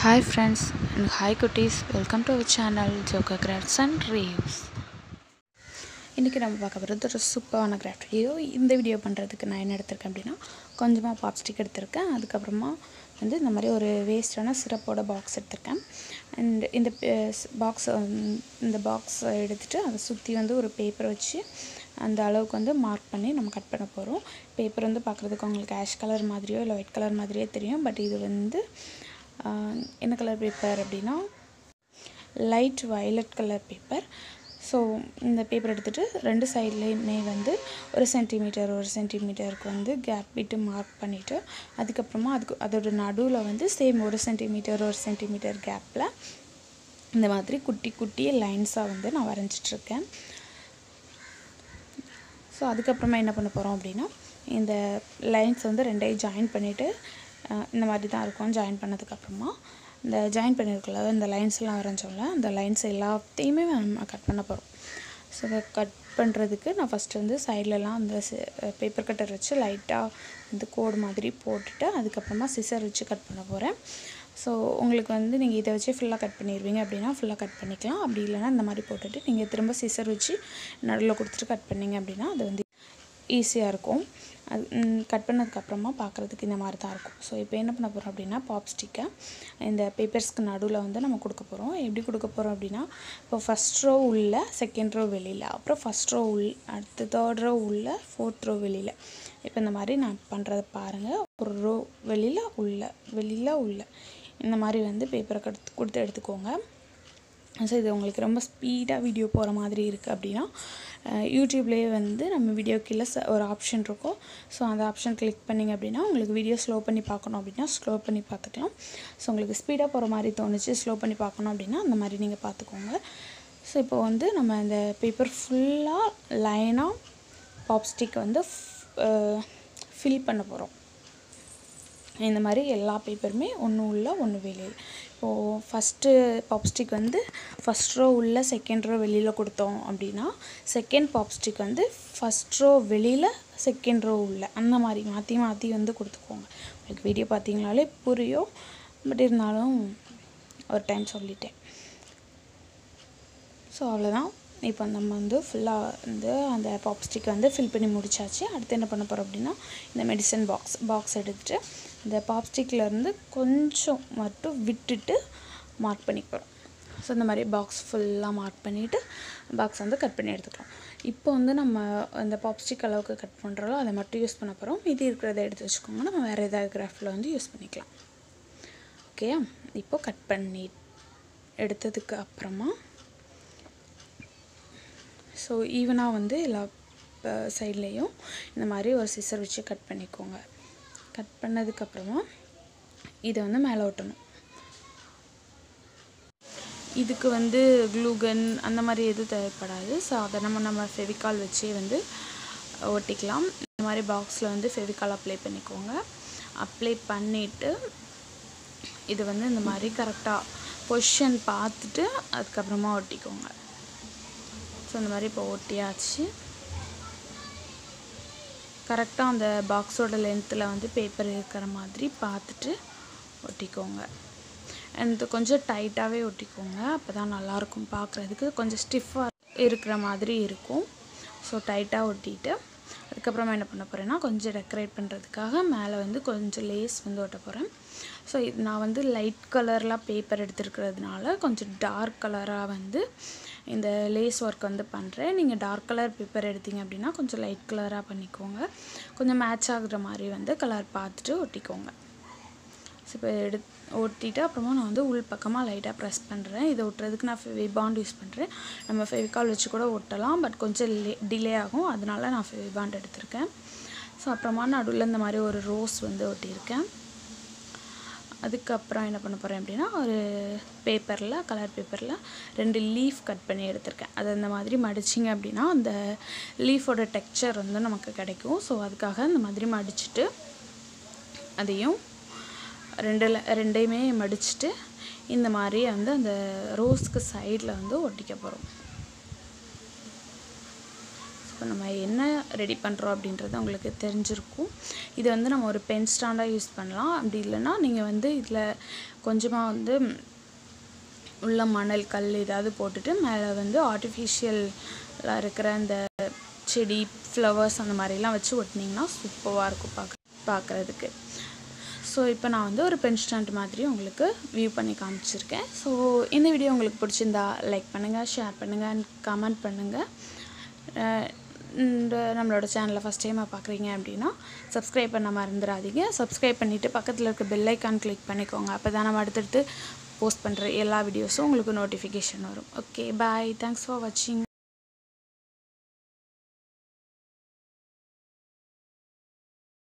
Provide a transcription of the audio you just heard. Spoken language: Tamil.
ஹாய் ஃப்ரெண்ட்ஸ் அண்ட் ஹாய் குட்டீஸ் வெல்கம் டு அவர் சேனல் ஜோக்கா கிராஃப்ட்ஸ் அண்ட் ரிவ்யூஸ் இன்றைக்கி நம்ம பார்க்க போகிறது ஒரு சூப்பரான கிராஃப்ட் வீடியோ இந்த வீடியோ பண்ணுறதுக்கு நான் என்ன எடுத்திருக்கேன் அப்படின்னா கொஞ்சமாக பாப் ஸ்டிக் எடுத்திருக்கேன் அதுக்கப்புறமா வந்து இந்த மாதிரி ஒரு வேஸ்டான சிரப்போட பாக்ஸ் எடுத்திருக்கேன் அண்ட் இந்த பாக்ஸ் இந்த பாக்ஸ் எடுத்துகிட்டு அதை சுற்றி வந்து ஒரு பேப்பர் வச்சு அந்த அளவுக்கு வந்து மார்க் பண்ணி நம்ம கட் பண்ண போகிறோம் பேப்பர் வந்து பார்க்குறதுக்கு உங்களுக்கு ஆஷ் கலர் மாதிரியோ இல்லை ஒயிட் கலர் மாதிரியோ தெரியும் பட் இது வந்து ஆஹ், என்ன கலர் பேப்பர் அப்படின்னா light violet colour paper so இந்த பேப்பர் எடுத்துகிட்டு ரெண்டு சைட்லேயுமே வந்து ஒரு சென்டிமீட்டர் ஒரு சென்டிமீட்டருக்கு வந்து கேப் விட்டு மார்க் பண்ணிவிட்டு அதுக்கப்புறமா அதுக்கு அதோட நடுவில் வந்து சேம் ஒரு சென்டிமீட்டர் ஒரு சென்டிமீட்டர் கேப்பில் இந்த மாதிரி குட்டி குட்டி லைன்ஸாக வந்து நான் வரைஞ்சிட்ருக்கேன் ஸோ அதுக்கப்புறமா என்ன பண்ண போகிறோம் அப்படின்னா இந்த லைன்ஸ் வந்து ரெண்டையும் ஜாயின் பண்ணிவிட்டு இந்த மாதிரி தான் இருக்கும் ஜாயின் பண்ணதுக்கப்புறமா இந்த ஜாயின் பண்ணியிருக்கல இந்த லைன்ஸ் எல்லாம் வரைஞ்சோம்ல அந்த லைன்ஸ் எல்லாத்தையுமே நம்ம கட் பண்ண போகிறோம் ஸோ இதை கட் பண்ணுறதுக்கு நான் ஃபஸ்ட்டு வந்து சைட்லலாம் அந்த பேப்பர் கட்டர் வச்சு லைட்டாக வந்து கோடு மாதிரி போட்டுட்டு அதுக்கப்புறமா சிசர் வச்சு கட் பண்ண போகிறேன் ஸோ உங்களுக்கு வந்து நீங்கள் இதை வச்சு ஃபுல்லாக கட் பண்ணிடுவீங்க அப்படின்னா ஃபுல்லாக கட் பண்ணிக்கலாம் அப்படி இல்லைன்னா இந்த மாதிரி போட்டுட்டு நீங்கள் திரும்ப சிசர் வச்சு நடுவில் கொடுத்துட்டு கட் பண்ணீங்க அப்படின்னா அது வந்து ஈஸியாக இருக்கும் அது கட் பண்ணதுக்கப்புறமா பார்க்குறதுக்கு இந்த மாதிரி தான் இருக்கும் ஸோ இப்போ என்ன பண்ண போகிறோம் அப்படின்னா பாப் ஸ்டிக்கை இந்த பேப்பர்ஸ்க்கு நடுவில் வந்து நம்ம கொடுக்க போகிறோம் எப்படி கொடுக்க போகிறோம் அப்படின்னா இப்போ ஃபஸ்ட் ரோ உள்ள செகண்ட் ரோ வெளியில் அப்புறம் ஃபஸ்ட் ரோ உள் அடுத்து தேர்ட் ரோ உள்ள ஃபோர்த் ரோ வெளியில் இப்போ இந்த மாதிரி நான் பண்ணுறத பாருங்கள் ஒரு ரோ வெளியில் உள்ள வெளியில் உள்ள இந்த மாதிரி வந்து பேப்பரை கொடுத்து கொடுத்து எடுத்துக்கோங்க ஸோ இது உங்களுக்கு ரொம்ப ஸ்பீடாக வீடியோ போகிற மாதிரி இருக்குது அப்படின்னா யூடியூப்லேயே வந்து நம்ம வீடியோ கீழே ச- ஒரு ஆப்ஷன் இருக்கும் ஸோ அந்த ஆப்ஷன் கிளிக் பண்ணிங்க அப்படின்னா உங்களுக்கு வீடியோ ஸ்லோ பண்ணி பார்க்கணும் அப்படின்னா ஸ்லோ பண்ணி பார்த்துக்கலாம் ஸோ உங்களுக்கு ஸ்பீடாக போகிற மாதிரி தோணுச்சு ஸ்லோ பண்ணி பார்க்கணும் அப்படின்னா அந்த மாதிரி நீங்கள் பார்த்துக்கோங்க ஸோ இப்போ வந்து நம்ம இந்த பேப்பர் ஃபுல்லாக லைனாக பாப்ஸ்டிக் வந்து ஃபில் பண்ண போகிறோம் இந்த மாதிரி எல்லா பேப்பருமே ஒன்று உள்ள ஒன்று வெளியில் இப்போது ஃபஸ்ட்டு பாப்ஸ்டிக் வந்து ஃபஸ்ட் ரோ உள்ள செகண்ட் ரோ வெளியில் கொடுத்தோம் அப்படின்னா செகண்ட் பாப்ஸ்டிக் வந்து ஃபஸ்ட் ரோ வெளியில் செகண்ட் ரோ உள்ள அந்த மாதிரி மாற்றி மாற்றி வந்து கொடுத்துக்கோங்க உங்களுக்கு வீடியோ பார்த்தீங்கனாலே புரியும் பட் இருந்தாலும் ஒரு டைம் சொல்லிட்டேன் ஸோ அவ்வளோதான் இப்போ நம்ம வந்து ஃபுல்லாக வந்து அந்த பாப்ஸ்டிக் வந்து ஃபில் பண்ணி முடிச்சாச்சு அடுத்து என்ன பண்ண போகிறோம் அப்படின்னா இந்த மெடிசன் பாக்ஸ் பாக்ஸ் எடுத்துகிட்டு இந்த பாப்ஸ்டிக்கில் இருந்து கொஞ்சம் மட்டும் விட்டுட்டு மார்க் பண்ணிக்க போகிறோம் ஸோ இந்த மாதிரி பாக்ஸ் ஃபுல்லாக மார்க் பண்ணிவிட்டு பாக்ஸ் வந்து கட் பண்ணி எடுத்துக்கலாம் இப்போ வந்து நம்ம அந்த பாப்ஸ்டிக் அளவுக்கு கட் பண்ணுறோம் அதை மட்டும் யூஸ் பண்ண போகிறோம் மீதி இருக்கிறத எடுத்து வச்சுக்கோங்க நம்ம வேறு ஏதாவது கிராஃப்டில் வந்து யூஸ் பண்ணிக்கலாம் ஓகே இப்போ கட் பண்ணி எடுத்ததுக்கு அப்புறமா ஸோ ஈவனாக வந்து எல்லா சைட்லேயும் இந்த மாதிரி ஒரு சிசர் வச்சு கட் பண்ணிக்கோங்க கட் பண்ணதுக்கப்புறமா இதை வந்து மேலே ஒட்டணும் இதுக்கு வந்து க்ளூகன் அந்த மாதிரி எதுவும் தேவைப்படாது ஸோ அதை நம்ம நம்ம ஃபெவிகால் வச்சே வந்து ஒட்டிக்கலாம் இந்த மாதிரி பாக்ஸில் வந்து ஃபெவிகால் அப்ளை பண்ணிக்கோங்க அப்ளை பண்ணிவிட்டு இது வந்து இந்த மாதிரி கரெக்டாக பொசிஷன் பார்த்துட்டு அதுக்கப்புறமா ஒட்டிக்கோங்க ஸோ இந்த மாதிரி இப்போ ஒட்டியாச்சு கரெக்டாக அந்த பாக்ஸோட லென்த்தில் வந்து பேப்பர் இருக்கிற மாதிரி பார்த்துட்டு ஒட்டிக்கோங்க அண்ட் கொஞ்சம் டைட்டாகவே ஒட்டிக்கோங்க அப்போ தான் நல்லாயிருக்கும் பார்க்குறதுக்கு கொஞ்சம் ஸ்டிஃபாக இருக்கிற மாதிரி இருக்கும் ஸோ டைட்டாக ஒட்டிட்டு அதுக்கப்புறமா என்ன பண்ண போகிறேன்னா கொஞ்சம் டெக்கரேட் பண்ணுறதுக்காக மேலே வந்து கொஞ்சம் லேஸ் வந்து ஒட்ட போகிறேன் ஸோ இது நான் வந்து லைட் கலர்லாம் பேப்பர் எடுத்துருக்கிறதுனால கொஞ்சம் டார்க் கலராக வந்து இந்த லேஸ் ஒர்க் வந்து பண்ணுறேன் நீங்கள் டார்க் கலர் பேப்பர் எடுத்தீங்க அப்படின்னா கொஞ்சம் லைட் கலராக பண்ணிக்கோங்க கொஞ்சம் மேட்ச் ஆகுற மாதிரி வந்து கலர் பார்த்துட்டு ஒட்டிக்கோங்க ஸோ இப்போ எடு ஒட்டிட்டு அப்புறமா நான் வந்து உள் பக்கமாக லைட்டாக ப்ரெஸ் பண்ணுறேன் இதை ஒட்டுறதுக்கு நான் ஃபெவிபாண்ட் யூஸ் பண்ணுறேன் நம்ம ஃபெவிகால் வச்சு கூட ஒட்டலாம் பட் கொஞ்சம் டிலே ஆகும் அதனால நான் ஃபெவிபாண்ட் எடுத்திருக்கேன் ஸோ அப்புறமா நடுவில் இந்த மாதிரி ஒரு ரோஸ் வந்து ஒட்டியிருக்கேன் அதுக்கப்புறம் என்ன பண்ண போகிறேன் அப்படின்னா ஒரு பேப்பரில் கலர் பேப்பரில் ரெண்டு லீஃப் கட் பண்ணி எடுத்திருக்கேன் அது இந்த மாதிரி மடிச்சிங்க அப்படின்னா அந்த லீஃபோட டெக்ஸ்சர் வந்து நமக்கு கிடைக்கும் ஸோ அதுக்காக இந்த மாதிரி மடிச்சிட்டு அதையும் ரெண்டில் ரெண்டையுமே மடிச்சிட்டு இந்த மாதிரி வந்து அந்த ரோஸ்க்கு சைடில் வந்து ஒட்டிக்க போகிறோம் இப்போ இப்போ நம்ம என்ன ரெடி பண்ணுறோம் அப்படின்றது உங்களுக்கு தெரிஞ்சிருக்கும் இது வந்து நம்ம ஒரு பென் ஸ்டாண்டாக யூஸ் பண்ணலாம் அப்படி இல்லைன்னா நீங்கள் வந்து இதில் கொஞ்சமாக வந்து உள்ள மணல் கல் ஏதாவது போட்டுட்டு மேலே வந்து ஆர்டிஃபிஷியலாக இருக்கிற அந்த செடி ஃப்ளவர்ஸ் அந்த மாதிரிலாம் வச்சு ஒட்டினீங்கன்னா சூப்பராக இருக்கும் பார்க்க பார்க்குறதுக்கு ஸோ இப்போ நான் வந்து ஒரு பென் ஸ்டாண்ட் மாதிரி உங்களுக்கு வியூ பண்ணி காமிச்சிருக்கேன் ஸோ இந்த வீடியோ உங்களுக்கு பிடிச்சிருந்தா லைக் பண்ணுங்கள் ஷேர் பண்ணுங்கள் அண்ட் கமெண்ட் பண்ணுங்கள் இந்த நம்மளோட சேனலை ஃபஸ்ட் டைமாக பார்க்குறீங்க அப்படின்னா சப்ஸ்கிரைப் பண்ண மறந்துடாதீங்க சப்ஸ்கிரைப் பண்ணிவிட்டு பக்கத்தில் இருக்க பெல் ஐக்கான் கிளிக் பண்ணிக்கோங்க அப்போ தான் நம்ம அடுத்தடுத்து போஸ்ட் பண்ணுற எல்லா வீடியோஸும் உங்களுக்கு நோட்டிஃபிகேஷன் வரும் ஓகே பாய் தேங்க்ஸ் ஃபார் வாட்சிங்